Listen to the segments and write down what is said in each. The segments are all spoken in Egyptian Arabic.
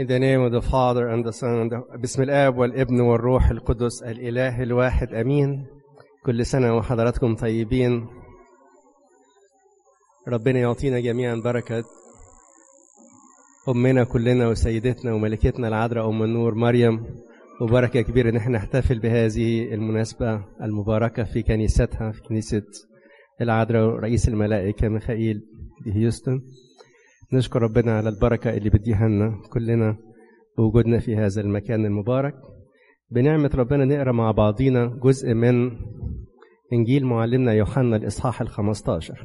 In the name of the Father and the Son and the... بسم الآب والابن والروح القدس الإله الواحد أمين كل سنة وحضراتكم طيبين ربنا يعطينا جميعا بركة أمنا كلنا وسيدتنا وملكتنا العذراء أم النور مريم وبركة كبيرة إن احنا نحتفل بهذه المناسبة المباركة في كنيستها في كنيسة العذراء رئيس الملائكة ميخائيل دي هيوستن نشكر ربنا على البركة اللي بديها لنا كلنا بوجودنا في هذا المكان المبارك بنعمة ربنا نقرأ مع بعضينا جزء من إنجيل معلمنا يوحنا الإصحاح الخمستاشر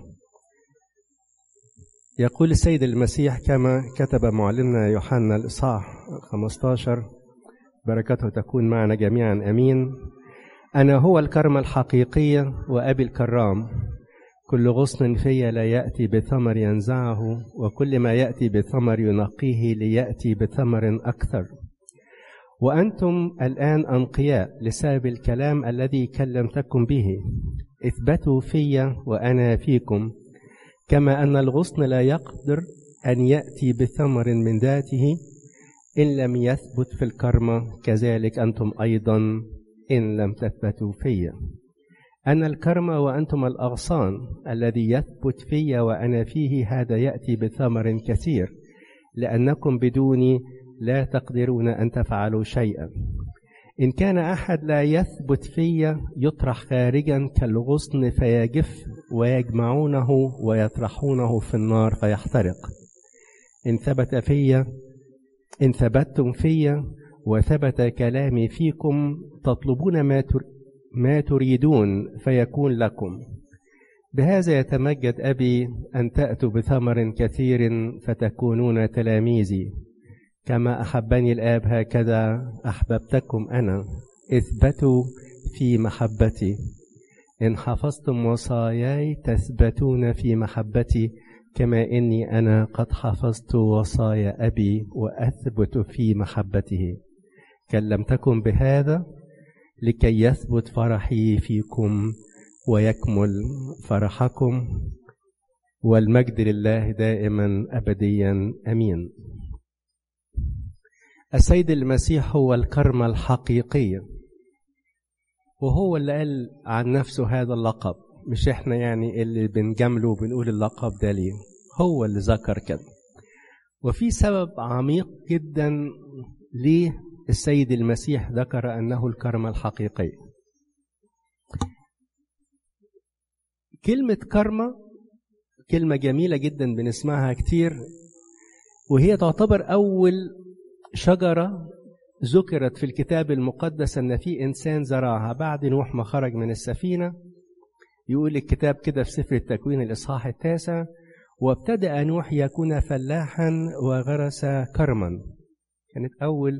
يقول السيد المسيح كما كتب معلمنا يوحنا الإصحاح 15 بركته تكون معنا جميعا أمين أنا هو الكرمة الحقيقية وأبي الكرام كل غصن في لا يأتي بثمر ينزعه وكل ما يأتي بثمر ينقيه ليأتي بثمر أكثر وأنتم الآن أنقياء لسبب الكلام الذي كلمتكم به اثبتوا في وأنا فيكم كما أن الغصن لا يقدر أن يأتي بثمر من ذاته إن لم يثبت في الكرمة كذلك أنتم أيضا إن لم تثبتوا في أنا الكرمة وأنتم الأغصان الذي يثبت في وأنا فيه هذا يأتي بثمر كثير لأنكم بدوني لا تقدرون أن تفعلوا شيئا إن كان أحد لا يثبت في يطرح خارجا كالغصن فيجف ويجمعونه ويطرحونه في النار فيحترق إن ثبت في إن ثبتتم في وثبت كلامي فيكم تطلبون ما ما تريدون فيكون لكم بهذا يتمجد أبي أن تأتوا بثمر كثير فتكونون تلاميذي كما أحبني الآب هكذا أحببتكم أنا اثبتوا في محبتي إن حفظتم وصاياي تثبتون في محبتي كما إني أنا قد حفظت وصايا أبي وأثبت في محبته كلمتكم بهذا لكي يثبت فرحي فيكم ويكمل فرحكم والمجد لله دائما أبديا أمين السيد المسيح هو الكرمة الحقيقية وهو اللي قال عن نفسه هذا اللقب مش احنا يعني اللي بنجامله وبنقول اللقب ده ليه هو اللي ذكر كده وفي سبب عميق جدا ليه السيد المسيح ذكر أنه الكرمة الحقيقية كلمة كرمة كلمة جميلة جدا بنسمعها كتير وهي تعتبر أول شجرة ذكرت في الكتاب المقدس أن في إنسان زرعها بعد نوح ما خرج من السفينة يقول الكتاب كده في سفر التكوين الإصحاح التاسع وابتدأ نوح يكون فلاحا وغرس كرما كانت أول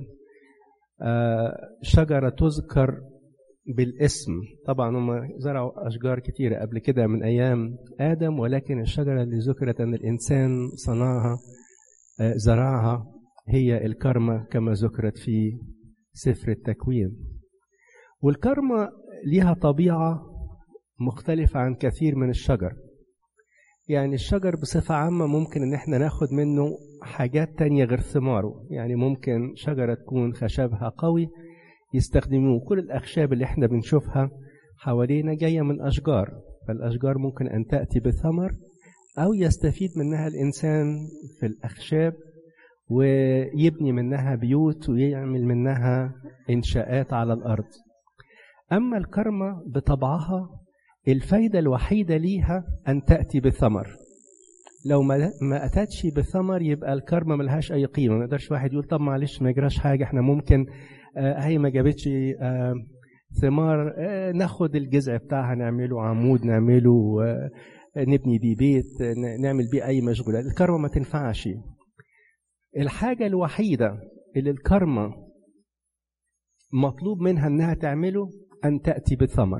شجرة تذكر بالاسم طبعا هم زرعوا أشجار كتيرة قبل كده من أيام آدم ولكن الشجرة اللي ذكرت أن الإنسان صنعها زرعها هي الكرمة كما ذكرت في سفر التكوين والكرمة لها طبيعة مختلفة عن كثير من الشجر يعني الشجر بصفة عامة ممكن ان احنا ناخد منه حاجات تانية غير ثماره يعني ممكن شجرة تكون خشبها قوي يستخدموه كل الأخشاب اللي احنا بنشوفها حوالينا جاية من أشجار فالأشجار ممكن أن تأتي بثمر أو يستفيد منها الإنسان في الأخشاب ويبني منها بيوت ويعمل منها إنشاءات على الأرض أما الكرمة بطبعها الفايدة الوحيدة ليها أن تأتي بثمر لو ما أتتش بثمر يبقى الكرمة ملهاش أي قيمة ما يقدرش واحد يقول طب معلش ما يجراش حاجة احنا ممكن آه هي ما جابتش آه ثمار آه ناخد الجذع بتاعها نعمله عمود نعمله آه نبني بيه بيت نعمل بيه أي مشغولات الكرمة ما تنفعش الحاجة الوحيدة اللي الكرمة مطلوب منها انها تعمله ان تأتي بثمر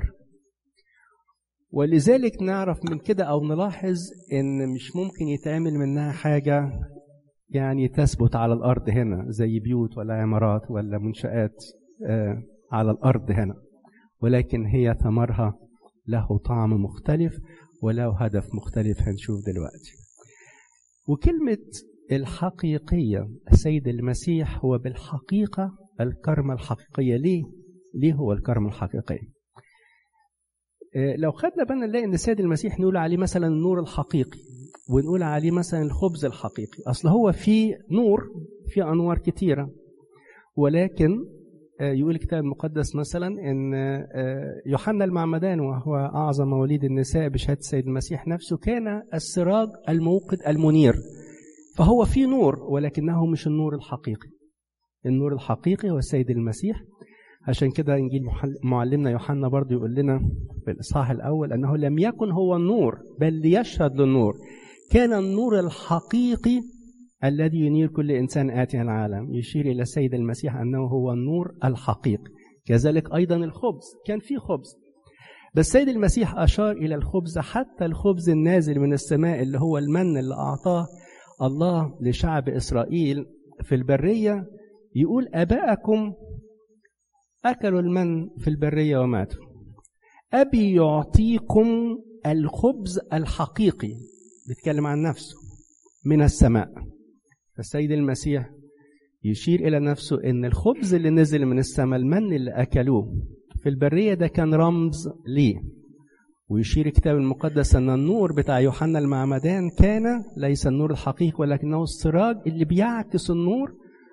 ولذلك نعرف من كده او نلاحظ ان مش ممكن يتعمل منها حاجة يعني تثبت على الارض هنا زي بيوت ولا عمارات ولا منشآت على الارض هنا ولكن هي ثمرها له طعم مختلف وله هدف مختلف هنشوف دلوقتي وكلمة الحقيقية السيد المسيح هو بالحقيقة الكرمة الحقيقية ليه؟ ليه هو الكرمة الحقيقية؟ لو خدنا بالنا نلاقي ان السيد المسيح نقول عليه مثلا النور الحقيقي ونقول عليه مثلا الخبز الحقيقي اصل هو في نور في انوار كتيره ولكن يقول الكتاب المقدس مثلا ان يوحنا المعمدان وهو اعظم مواليد النساء بشهاده السيد المسيح نفسه كان السراج الموقد المنير فهو في نور ولكنه مش النور الحقيقي النور الحقيقي هو السيد المسيح عشان كده انجيل معلمنا يوحنا برضه يقول لنا في الاصحاح الاول انه لم يكن هو النور بل ليشهد للنور كان النور الحقيقي الذي ينير كل انسان اتي العالم يشير الى السيد المسيح انه هو النور الحقيقي كذلك ايضا الخبز كان في خبز بس السيد المسيح اشار الى الخبز حتى الخبز النازل من السماء اللي هو المن اللي اعطاه الله لشعب اسرائيل في البريه يقول اباءكم أكلوا المن في البرية وماتوا أبي يعطيكم الخبز الحقيقي بيتكلم عن نفسه من السماء فالسيد المسيح يشير إلى نفسه إن الخبز اللي نزل من السماء المن اللي أكلوه في البرية ده كان رمز ليه ويشير الكتاب المقدس أن النور بتاع يوحنا المعمدان كان ليس النور الحقيقي ولكنه السراج اللي بيعكس النور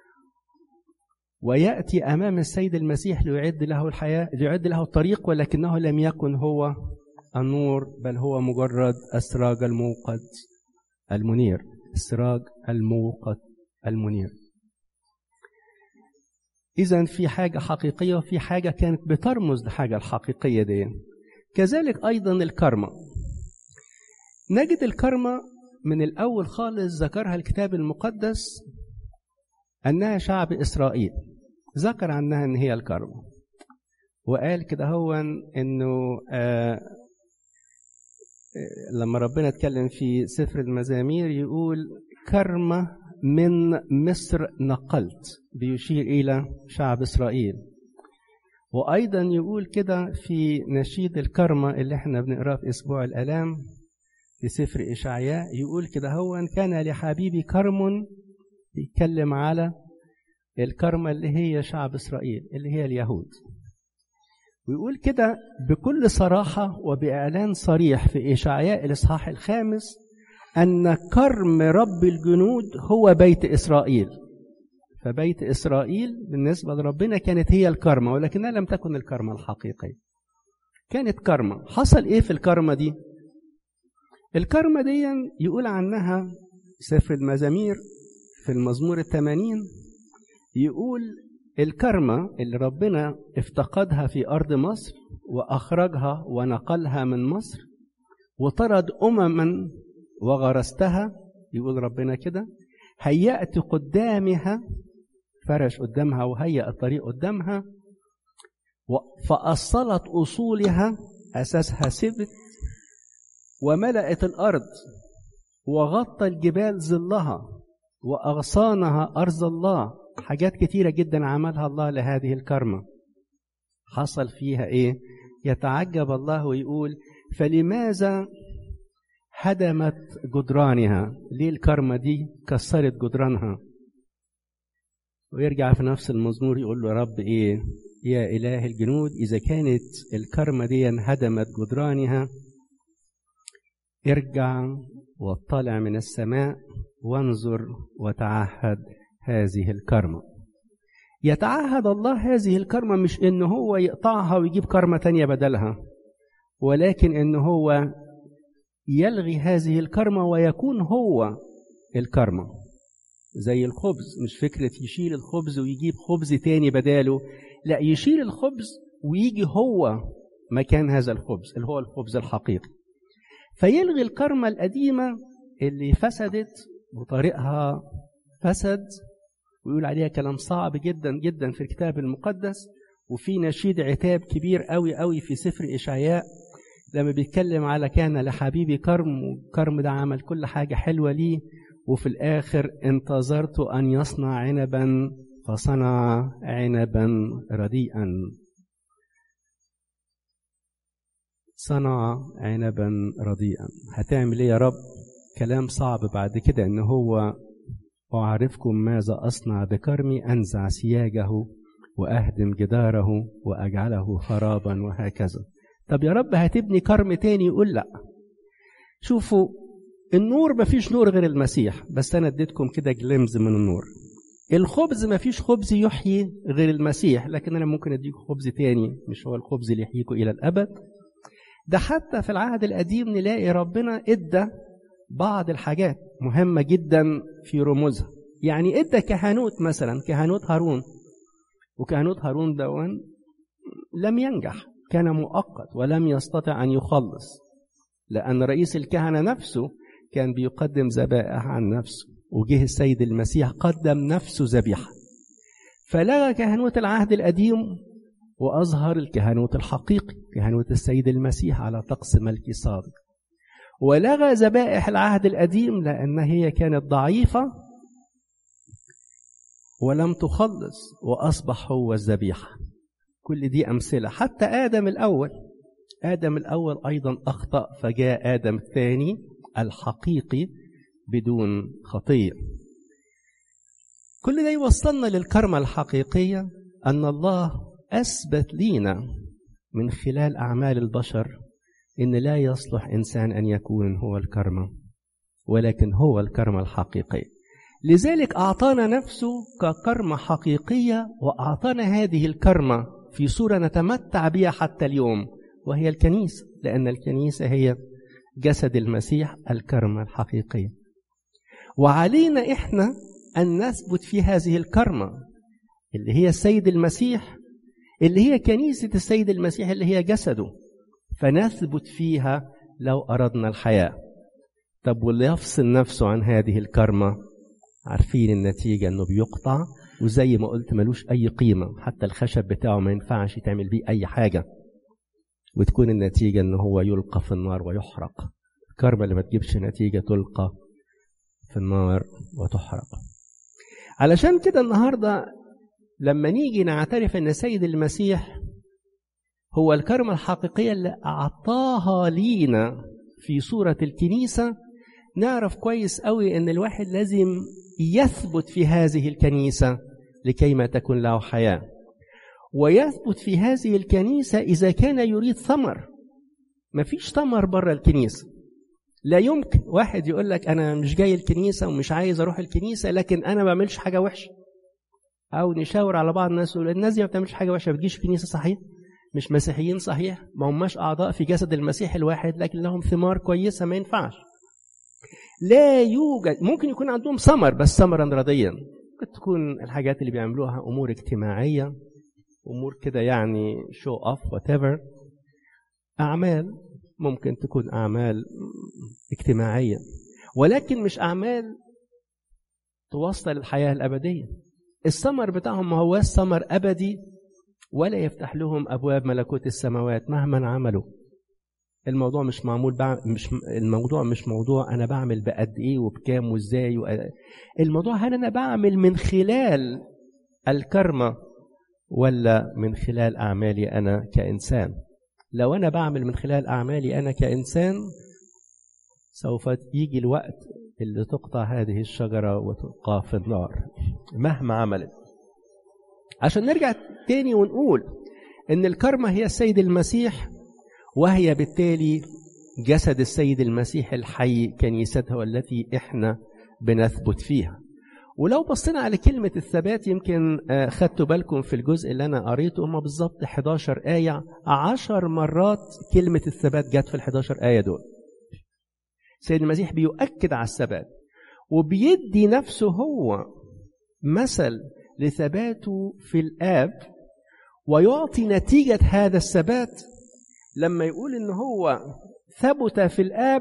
ويأتي أمام السيد المسيح ليعد له الحياة ليعد له الطريق ولكنه لم يكن هو النور بل هو مجرد السراج الموقد المنير السراج الموقد المنير إذا في حاجة حقيقية وفي حاجة كانت بترمز لحاجة الحقيقية دي كذلك أيضا الكرمة نجد الكرمة من الأول خالص ذكرها الكتاب المقدس أنها شعب إسرائيل ذكر عنها ان هي الكرمة وقال كده هو انه آه لما ربنا اتكلم في سفر المزامير يقول كرمة من مصر نقلت بيشير إلى شعب إسرائيل وأيضا يقول كده في نشيد الكرمة اللي احنا بنقراه في أسبوع الآلام في سفر إشعياء يقول كده هو كان لحبيبي كرم بيتكلم على الكرمة اللي هي شعب إسرائيل اللي هي اليهود ويقول كده بكل صراحة وبإعلان صريح في إشعياء الإصحاح الخامس أن كرم رب الجنود هو بيت إسرائيل فبيت إسرائيل بالنسبة لربنا كانت هي الكرمة ولكنها لم تكن الكرمة الحقيقية كانت كرمة حصل إيه في الكرمة دي الكرمة دي يقول عنها سفر المزامير في المزمور الثمانين يقول الكرمة اللي ربنا افتقدها في أرض مصر وأخرجها ونقلها من مصر وطرد أمما وغرستها يقول ربنا كده هيأت قدامها فرش قدامها وهيأ الطريق قدامها فأصلت أصولها أساسها سبت وملأت الأرض وغطى الجبال ظلها وأغصانها أرض الله حاجات كتيرة جدا عملها الله لهذه الكرمة حصل فيها إيه يتعجب الله ويقول فلماذا هدمت جدرانها ليه الكرمة دي كسرت جدرانها ويرجع في نفس المزمور يقول له رب إيه يا إله الجنود إذا كانت الكرمة دي هدمت جدرانها ارجع واطلع من السماء وانظر وتعهد هذه الكرمة يتعهد الله هذه الكرمة مش إن هو يقطعها ويجيب كرمة تانية بدلها ولكن إن هو يلغي هذه الكرمة ويكون هو الكرمة زي الخبز مش فكرة يشيل الخبز ويجيب خبز تاني بداله لا يشيل الخبز ويجي هو مكان هذا الخبز اللي هو الخبز الحقيقي فيلغي الكرمة القديمة اللي فسدت وطريقها فسد ويقول عليها كلام صعب جدا جدا في الكتاب المقدس وفي نشيد عتاب كبير قوي قوي في سفر إشعياء لما بيتكلم على كان لحبيبي كرم وكرم ده عمل كل حاجة حلوة ليه وفي الآخر انتظرت أن يصنع عنبا فصنع عنبا رديئا صنع عنبا رديئا هتعمل ايه يا رب كلام صعب بعد كده ان هو أعرفكم ماذا أصنع بكرمي أنزع سياجه وأهدم جداره وأجعله خرابا وهكذا طب يا رب هتبني كرم تاني يقول لا شوفوا النور مفيش نور غير المسيح بس أنا اديتكم كده جلمز من النور الخبز مفيش خبز يحيي غير المسيح لكن أنا ممكن أديكم خبز تاني مش هو الخبز اللي يحييكم إلى الأبد ده حتى في العهد القديم نلاقي ربنا ادى بعض الحاجات مهمة جدا في رموزها يعني ادى كهنوت مثلا كهنوت هارون وكهنوت هارون دون لم ينجح كان مؤقت ولم يستطع أن يخلص لأن رئيس الكهنة نفسه كان بيقدم ذبائح عن نفسه وجه السيد المسيح قدم نفسه ذبيحة فلغى كهنوت العهد القديم وأظهر الكهنوت الحقيقي كهنوت السيد المسيح على طقس ملكي صادق ولغى ذبائح العهد القديم لأن هي كانت ضعيفة ولم تخلص وأصبح هو الذبيحة كل دي أمثلة حتى آدم الأول آدم الأول أيضا أخطأ فجاء آدم الثاني الحقيقي بدون خطية كل ده يوصلنا للكرمة الحقيقية أن الله أثبت لينا من خلال أعمال البشر إن لا يصلح إنسان أن يكون هو الكرمة ولكن هو الكرمة الحقيقية لذلك أعطانا نفسه ككرمة حقيقية وأعطانا هذه الكرمة في صورة نتمتع بها حتى اليوم وهي الكنيسة لأن الكنيسة هي جسد المسيح الكرمة الحقيقية وعلينا إحنا أن نثبت في هذه الكرمة اللي هي السيد المسيح اللي هي كنيسة السيد المسيح اللي هي جسده فنثبت فيها لو أردنا الحياة طب واللي يفصل نفسه عن هذه الكرمة عارفين النتيجة أنه بيقطع وزي ما قلت ملوش أي قيمة حتى الخشب بتاعه ما ينفعش تعمل بيه أي حاجة وتكون النتيجة أنه هو يلقى في النار ويحرق الكرمة اللي ما تجيبش نتيجة تلقى في النار وتحرق علشان كده النهاردة لما نيجي نعترف أن سيد المسيح هو الكرمة الحقيقية اللي أعطاها لينا في صورة الكنيسة نعرف كويس قوي أن الواحد لازم يثبت في هذه الكنيسة لكي ما تكون له حياة ويثبت في هذه الكنيسة إذا كان يريد ثمر مفيش ثمر بره الكنيسة لا يمكن واحد يقول لك أنا مش جاي الكنيسة ومش عايز أروح الكنيسة لكن أنا ما بعملش حاجة وحشة أو نشاور على بعض الناس يقول الناس دي ما بتعملش حاجة وحشة ما بتجيش الكنيسة صحيح مش مسيحيين صحيح ما هماش أعضاء في جسد المسيح الواحد لكن لهم ثمار كويسة ما ينفعش لا يوجد ممكن يكون عندهم ثمر بس ثمرا رديا ممكن تكون الحاجات اللي بيعملوها امور اجتماعيه امور كده يعني شو اوف وات ايفر اعمال ممكن تكون اعمال اجتماعيه ولكن مش اعمال توصل الحياه الابديه الثمر بتاعهم ما هو ثمر ابدي ولا يفتح لهم ابواب ملكوت السماوات مهما عملوا الموضوع مش معمول بع... مش الموضوع مش موضوع انا بعمل بقد ايه وبكام وازاي و... الموضوع هل انا بعمل من خلال الكرمة ولا من خلال اعمالي انا كانسان لو انا بعمل من خلال اعمالي انا كانسان سوف يجي الوقت اللي تقطع هذه الشجرة وتلقى في النار مهما عملت عشان نرجع تاني ونقول ان الكرمة هي السيد المسيح وهي بالتالي جسد السيد المسيح الحي كنيسته التي احنا بنثبت فيها ولو بصينا على كلمة الثبات يمكن خدتوا بالكم في الجزء اللي أنا قريته هما بالظبط 11 آية 10 مرات كلمة الثبات جت في ال 11 آية دول السيد المسيح بيؤكد على الثبات وبيدي نفسه هو مثل لثباته في الآب ويعطي نتيجة هذا الثبات لما يقول ان هو ثبت في الاب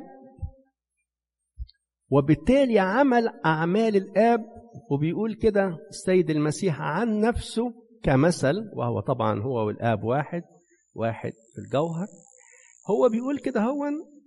وبالتالي عمل اعمال الاب وبيقول كده السيد المسيح عن نفسه كمثل وهو طبعا هو والاب واحد واحد في الجوهر هو بيقول كده هو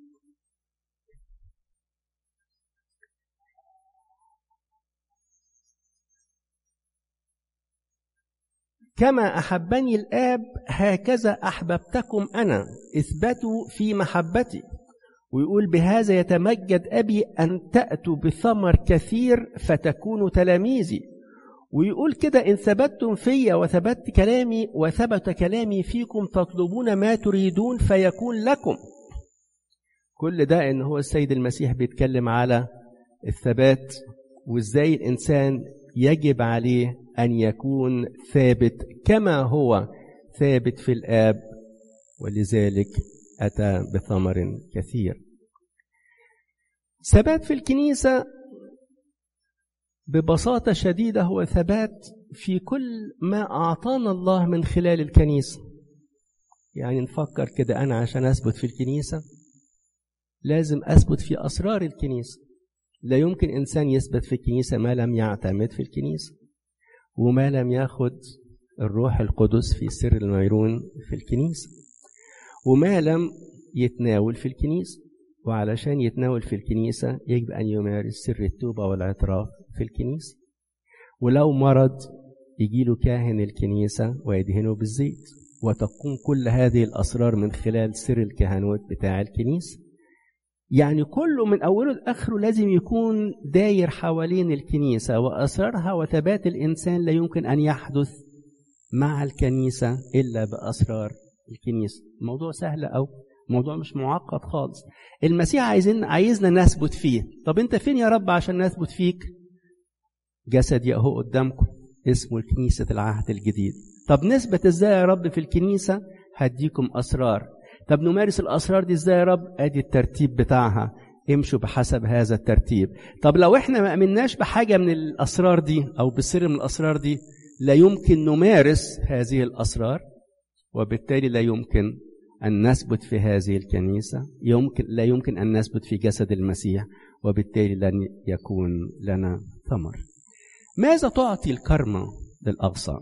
كما احبني الاب هكذا احببتكم انا اثبتوا في محبتي ويقول بهذا يتمجد أبي أن تأتوا بثمر كثير فتكونوا تلاميذي ويقول كده إن ثبتتم في وثبت كلامي وثبت كلامي فيكم تطلبون ما تريدون فيكون لكم كل ده إن هو السيد المسيح بيتكلم على الثبات وإزاي الإنسان يجب عليه أن يكون ثابت كما هو ثابت في الآب ولذلك أتى بثمر كثير ثبات في الكنيسة ببساطة شديدة هو ثبات في كل ما أعطانا الله من خلال الكنيسة يعني نفكر كده أنا عشان أثبت في الكنيسة لازم أثبت في أسرار الكنيسة لا يمكن إنسان يثبت في الكنيسة ما لم يعتمد في الكنيسة وما لم ياخد الروح القدس في سر الميرون في الكنيسة وما لم يتناول في الكنيسة وعلشان يتناول في الكنيسة يجب أن يمارس سر التوبة والاعتراف في الكنيسة ولو مرض يجيله كاهن الكنيسة ويدهنه بالزيت وتقوم كل هذه الأسرار من خلال سر الكهنوت بتاع الكنيسة يعني كله من أوله لآخره لازم يكون داير حوالين الكنيسة وأسرارها وثبات الإنسان لا يمكن أن يحدث مع الكنيسة إلا بأسرار الكنيسة الموضوع سهل أو موضوع مش معقد خالص المسيح عايزين عايزنا نثبت فيه طب انت فين يا رب عشان نثبت فيك جسدي اهو قدامكم اسمه كنيسة العهد الجديد طب نثبت ازاي يا رب في الكنيسة هديكم اسرار طب نمارس الاسرار دي ازاي يا رب ادي الترتيب بتاعها امشوا بحسب هذا الترتيب طب لو احنا ما امناش بحاجة من الاسرار دي او بسر من الاسرار دي لا يمكن نمارس هذه الاسرار وبالتالي لا يمكن أن نثبت في هذه الكنيسة يمكن لا يمكن أن نثبت في جسد المسيح وبالتالي لن يكون لنا ثمر ماذا تعطي الكرمة للأغصان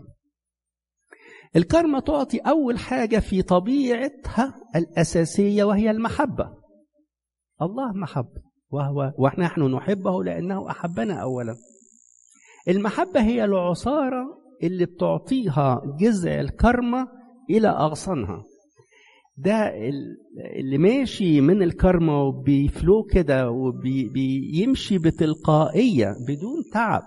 الكرمة تعطي أول حاجة في طبيعتها الأساسية وهي المحبة الله محبة وهو ونحن نحبه لأنه أحبنا أولا المحبة هي العصارة اللي بتعطيها جذع الكرمة إلى أغصانها ده اللي ماشي من الكرمة وبيفلو كده وبيمشي بتلقائية بدون تعب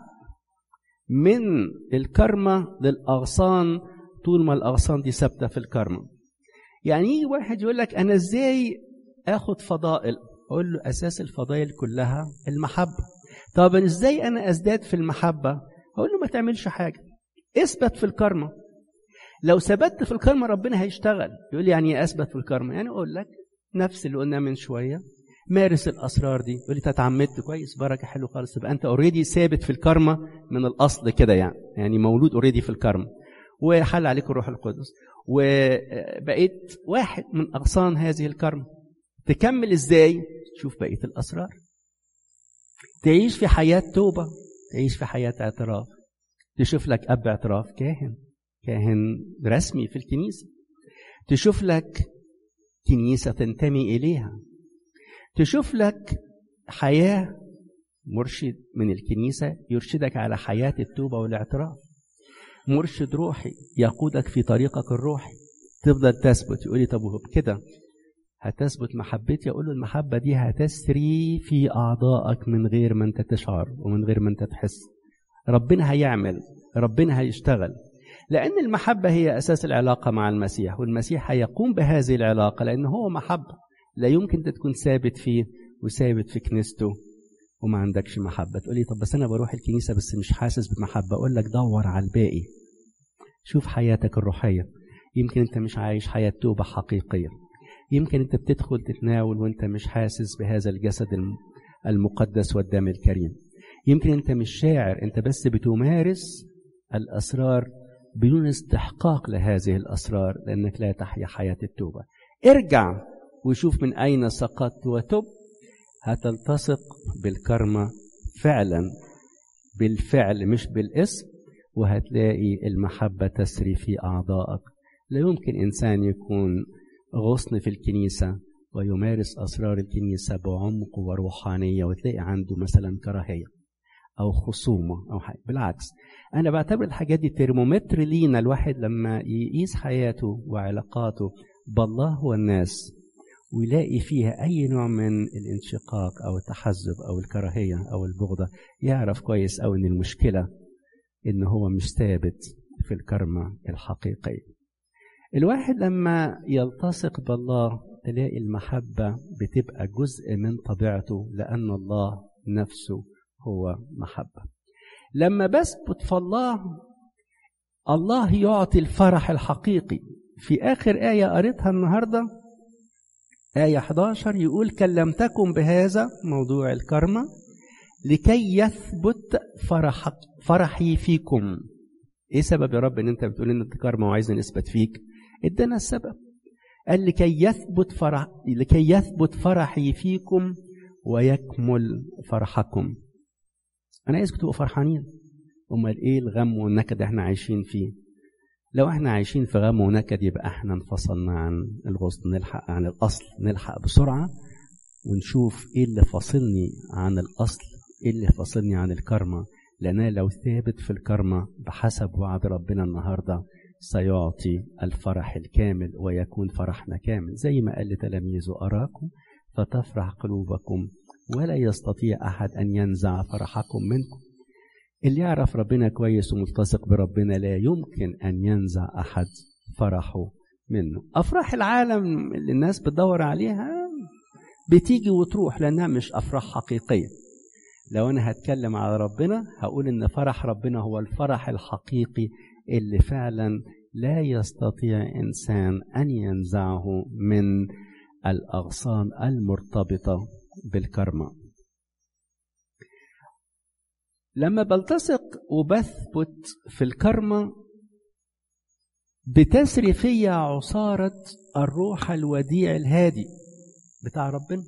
من الكرمة للأغصان طول ما الأغصان دي ثابتة في الكرمة يعني يجي واحد يقول لك أنا إزاي آخد فضائل أقول له أساس الفضائل كلها المحبة طب إزاي أنا أزداد في المحبة أقول له ما تعملش حاجة اثبت في الكرمة لو ثبت في الكرمة ربنا هيشتغل يقول لي يعني اثبت في الكرمة يعني اقول لك نفس اللي قلناه من شويه مارس الاسرار دي يقول لي تتعمدت كويس بركه حلو خالص يبقى انت اوريدي ثابت في الكرمة من الاصل كده يعني يعني مولود اوريدي في الكرمة وحل عليك الروح القدس وبقيت واحد من اغصان هذه الكرمة تكمل ازاي تشوف بقيه الاسرار تعيش في حياه توبه تعيش في حياه اعتراف تشوف لك اب اعتراف كاهن كاهن رسمي في الكنيسة تشوف لك كنيسة تنتمي إليها تشوف لك حياة مرشد من الكنيسة يرشدك على حياة التوبة والاعتراف مرشد روحي يقودك في طريقك الروحي تفضل تثبت يقول لي طب كده هتثبت محبتي اقول له المحبه دي هتسري في اعضائك من غير ما انت تشعر ومن غير ما انت تحس ربنا هيعمل ربنا هيشتغل لأن المحبة هي أساس العلاقة مع المسيح والمسيح هيقوم بهذه العلاقة لأن هو محبة لا يمكن تكون ثابت فيه وثابت في كنيسته وما عندكش محبة تقولي طب بس أنا بروح الكنيسة بس مش حاسس بمحبة أقول لك دور على الباقي شوف حياتك الروحية يمكن أنت مش عايش حياة توبة حقيقية يمكن أنت بتدخل تتناول وأنت مش حاسس بهذا الجسد المقدس والدم الكريم يمكن أنت مش شاعر أنت بس بتمارس الأسرار بدون استحقاق لهذه الأسرار لأنك لا تحيا حياة التوبة ارجع وشوف من أين سقطت وتب هتلتصق بالكرمة فعلا بالفعل مش بالاسم وهتلاقي المحبة تسري في أعضائك لا يمكن إنسان يكون غصن في الكنيسة ويمارس أسرار الكنيسة بعمق وروحانية وتلاقي عنده مثلا كراهية أو خصومة أو حاجة بالعكس أنا بعتبر الحاجات دي ترمومتر لينا الواحد لما يقيس حياته وعلاقاته بالله والناس ويلاقي فيها أي نوع من الانشقاق أو التحزب أو الكراهية أو البغضة يعرف كويس أو إن المشكلة إن هو مش ثابت في الكرمة الحقيقية الواحد لما يلتصق بالله تلاقي المحبة بتبقى جزء من طبيعته لأن الله نفسه هو محبة لما بثبت في الله الله يعطي الفرح الحقيقي في آخر آية قريتها النهاردة آية 11 يقول كلمتكم بهذا موضوع الكرمة لكي يثبت فرح فرحي فيكم ايه سبب يا رب ان انت بتقول ان انت كرمة وعايزني نثبت فيك ادانا السبب قال لكي يثبت فرح لكي يثبت فرحي فيكم ويكمل فرحكم انا عايزكم تبقوا فرحانين امال ايه الغم والنكد اللي احنا عايشين فيه لو احنا عايشين في غم ونكد يبقى احنا انفصلنا عن الغصن نلحق عن الاصل نلحق بسرعه ونشوف ايه اللي فاصلني عن الاصل ايه اللي فاصلني عن الكرمه لان أنا لو ثابت في الكرمه بحسب وعد ربنا النهارده سيعطي الفرح الكامل ويكون فرحنا كامل زي ما قال لتلاميذه اراكم فتفرح قلوبكم ولا يستطيع احد ان ينزع فرحكم منكم اللي يعرف ربنا كويس وملتصق بربنا لا يمكن أن ينزع أحد فرحه منه أفراح العالم اللي الناس بتدور عليها بتيجي وتروح لأنها مش أفراح حقيقية لو أنا هتكلم على ربنا هقول إن فرح ربنا هو الفرح الحقيقي اللي فعلا لا يستطيع إنسان أن ينزعه من الأغصان المرتبطة بالكرمة لما بلتصق وبثبت في الكرمة بتسري فيا عصارة الروح الوديع الهادي بتاع ربنا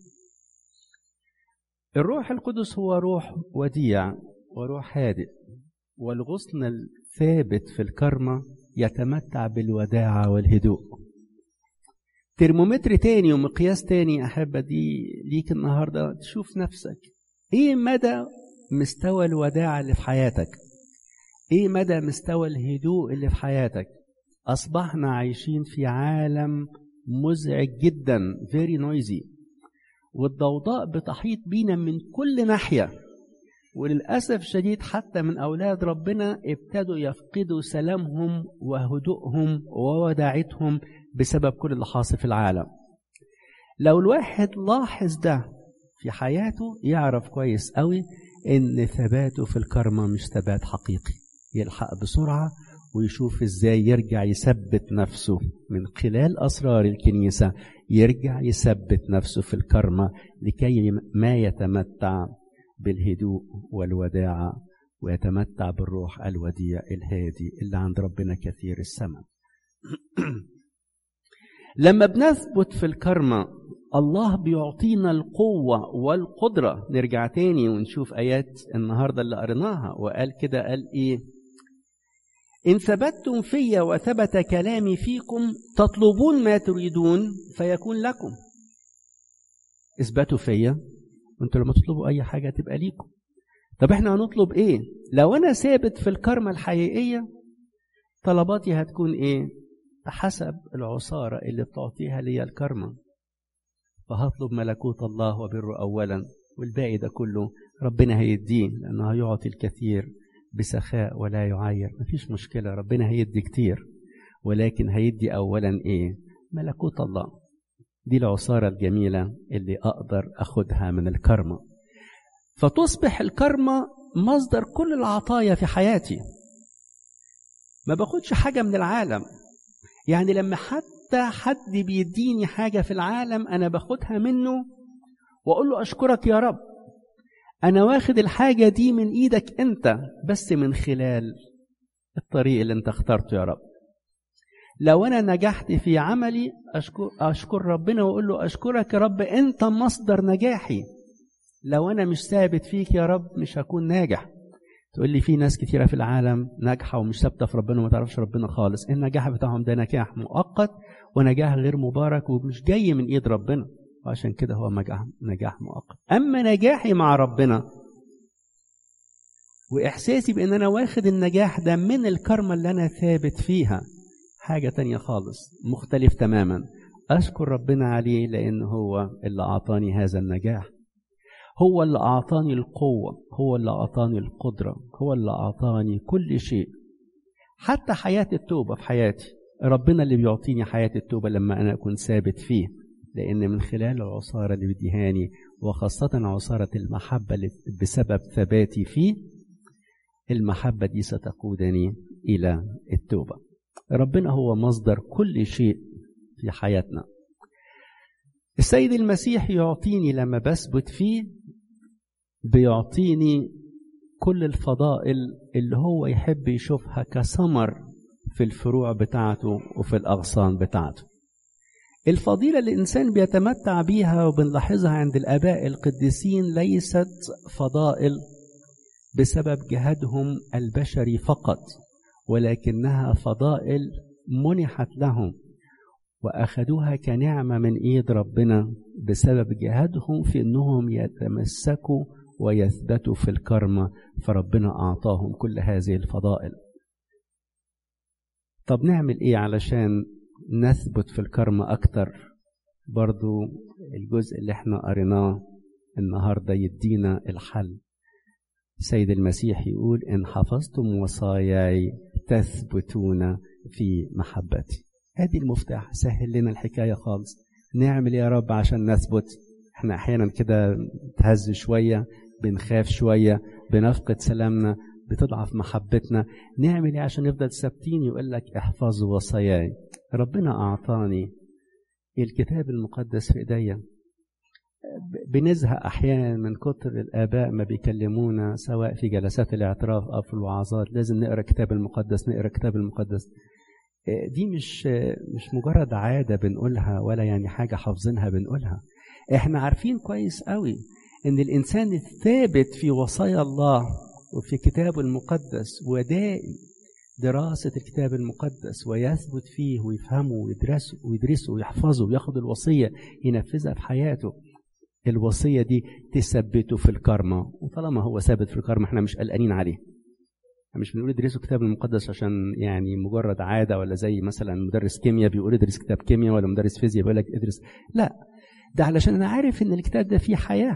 الروح القدس هو روح وديع وروح هادئ والغصن الثابت في الكرمة يتمتع بالوداعة والهدوء ترمومتر تاني ومقياس تاني أحبة دي ليك النهاردة تشوف نفسك ايه مدى مستوى الوداع اللي في حياتك ايه مدى مستوى الهدوء اللي في حياتك اصبحنا عايشين في عالم مزعج جدا very noisy والضوضاء بتحيط بينا من كل ناحية وللأسف شديد حتى من أولاد ربنا ابتدوا يفقدوا سلامهم وهدوءهم ووداعتهم بسبب كل اللي حاصل في العالم لو الواحد لاحظ ده في حياته يعرف كويس قوي ان ثباته في الكرمة مش ثبات حقيقي يلحق بسرعة ويشوف ازاي يرجع يثبت نفسه من خلال اسرار الكنيسة يرجع يثبت نفسه في الكرمة لكي ما يتمتع بالهدوء والوداعة ويتمتع بالروح الوديع الهادي اللي عند ربنا كثير الثمن لما بنثبت في الكرمة الله بيعطينا القوة والقدرة نرجع تاني ونشوف آيات النهاردة اللي قريناها وقال كده قال إيه إن ثبتتم في وثبت كلامي فيكم تطلبون ما تريدون فيكون لكم اثبتوا فيا وانتوا لما تطلبوا أي حاجة تبقى ليكم طب احنا هنطلب ايه لو انا ثابت في الكرمة الحقيقية طلباتي هتكون ايه حسب العصارة اللي بتعطيها لي الكرمة فهطلب ملكوت الله وبره أولا والباقي ده كله ربنا هيديه لأنه هيعطي الكثير بسخاء ولا يعاير مفيش مشكلة ربنا هيدي كتير ولكن هيدي أولا إيه ملكوت الله دي العصارة الجميلة اللي أقدر أخدها من الكرمة فتصبح الكرمة مصدر كل العطايا في حياتي ما باخدش حاجة من العالم يعني لما حتى حد بيديني حاجة في العالم أنا باخدها منه وأقول له أشكرك يا رب أنا واخد الحاجة دي من إيدك أنت بس من خلال الطريق اللي أنت اخترته يا رب لو أنا نجحت في عملي أشكر, أشكر ربنا وأقول له أشكرك يا رب أنت مصدر نجاحي لو أنا مش ثابت فيك يا رب مش هكون ناجح تقول لي في ناس كتيرة في العالم ناجحة ومش ثابتة في ربنا وما تعرفش ربنا خالص النجاح بتاعهم ده نجاح مؤقت ونجاح غير مبارك ومش جاي من إيد ربنا وعشان كده هو نجاح نجاح مؤقت أما نجاحي مع ربنا وإحساسي بأن أنا واخد النجاح ده من الكرمة اللي أنا ثابت فيها حاجة تانية خالص مختلف تماما أشكر ربنا عليه لأن هو اللي أعطاني هذا النجاح هو اللي أعطاني القوة هو اللي أعطاني القدرة هو اللي أعطاني كل شيء حتى حياة التوبة في حياتي ربنا اللي بيعطيني حياة التوبة لما أنا أكون ثابت فيه لأن من خلال العصارة اللي بيديهاني وخاصة عصارة المحبة اللي بسبب ثباتي فيه المحبة دي ستقودني إلى التوبة ربنا هو مصدر كل شيء في حياتنا السيد المسيح يعطيني لما بثبت فيه بيعطيني كل الفضائل اللي هو يحب يشوفها كثمر في الفروع بتاعته وفي الأغصان بتاعته الفضيلة اللي الإنسان بيتمتع بيها وبنلاحظها عند الآباء القديسين ليست فضائل بسبب جهادهم البشري فقط ولكنها فضائل منحت لهم واخذوها كنعمه من ايد ربنا بسبب جهادهم في انهم يتمسكوا ويثبتوا في الكرمة فربنا اعطاهم كل هذه الفضائل طب نعمل ايه علشان نثبت في الكرمة اكتر برضو الجزء اللي احنا قريناه النهارده يدينا الحل سيد المسيح يقول ان حفظتم وصاياي تثبتون في محبتي ادي المفتاح سهل لنا الحكايه خالص نعمل يا رب عشان نثبت احنا احيانا كده نتهز شويه بنخاف شويه بنفقد سلامنا بتضعف محبتنا نعمل ايه عشان نفضل ثابتين يقول لك احفظوا وصاياي ربنا اعطاني الكتاب المقدس في ايديا بنزهق احيانا من كتر الاباء ما بيكلمونا سواء في جلسات الاعتراف او في الوعظات لازم نقرا الكتاب المقدس نقرا الكتاب المقدس دي مش مش مجرد عاده بنقولها ولا يعني حاجه حافظينها بنقولها احنا عارفين كويس قوي ان الانسان الثابت في وصايا الله وفي كتابه المقدس ودائم دراسة الكتاب المقدس ويثبت فيه ويفهمه ويدرسه ويدرسه ويحفظه وياخد الوصية ينفذها في حياته الوصية دي تثبته في الكرمة وطالما هو ثابت في الكرمة احنا مش قلقانين عليه مش بنقول ادرسوا الكتاب المقدس عشان يعني مجرد عاده ولا زي مثلا مدرس كيمياء بيقول ادرس كتاب كيمياء ولا مدرس فيزياء بيقول لك ادرس لا ده علشان انا عارف ان الكتاب ده فيه حياه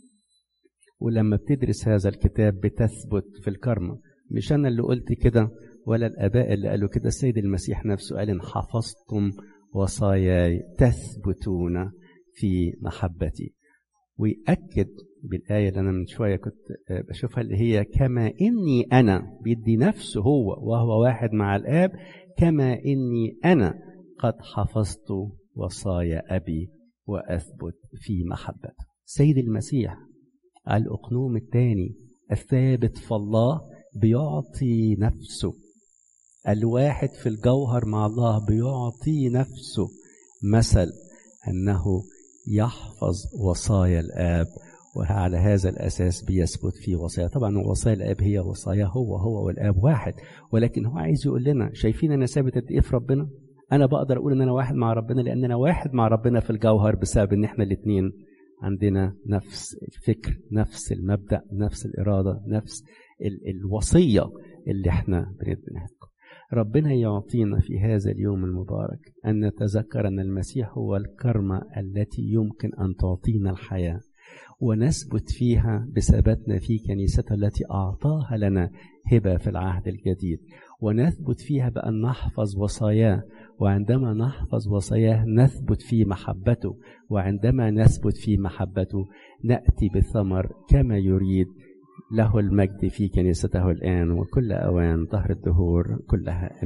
ولما بتدرس هذا الكتاب بتثبت في الكرمة مش انا اللي قلت كده ولا الاباء اللي قالوا كده السيد المسيح نفسه قال ان حفظتم وصاياي تثبتون في محبتي ويأكد بالآية اللي أنا من شوية كنت بشوفها اللي هي كما إني أنا بيدي نفسه هو وهو واحد مع الآب كما إني أنا قد حفظت وصايا أبي وأثبت في محبته سيد المسيح الأقنوم الثاني الثابت في الله بيعطي نفسه الواحد في الجوهر مع الله بيعطي نفسه مثل أنه يحفظ وصايا الآب وعلى هذا الأساس بيثبت في وصايا طبعا وصايا الآب هي وصايا هو هو والآب واحد ولكن هو عايز يقول لنا شايفين أنا ثابت قد إيه في ربنا أنا بقدر أقول إن أنا واحد مع ربنا لأن أنا واحد مع ربنا في الجوهر بسبب إن إحنا الاتنين عندنا نفس الفكر نفس المبدأ نفس الإرادة نفس ال الوصية اللي إحنا بنديها ربنا يعطينا في هذا اليوم المبارك أن نتذكر أن المسيح هو الكرمة التي يمكن أن تعطينا الحياة ونثبت فيها بثباتنا في كنيسته التي أعطاها لنا هبة في العهد الجديد ونثبت فيها بأن نحفظ وصاياه وعندما نحفظ وصاياه نثبت في محبته وعندما نثبت في محبته نأتي بثمر كما يريد له المجد في كنيسته الآن وكل أوان ظهر الدهور كلها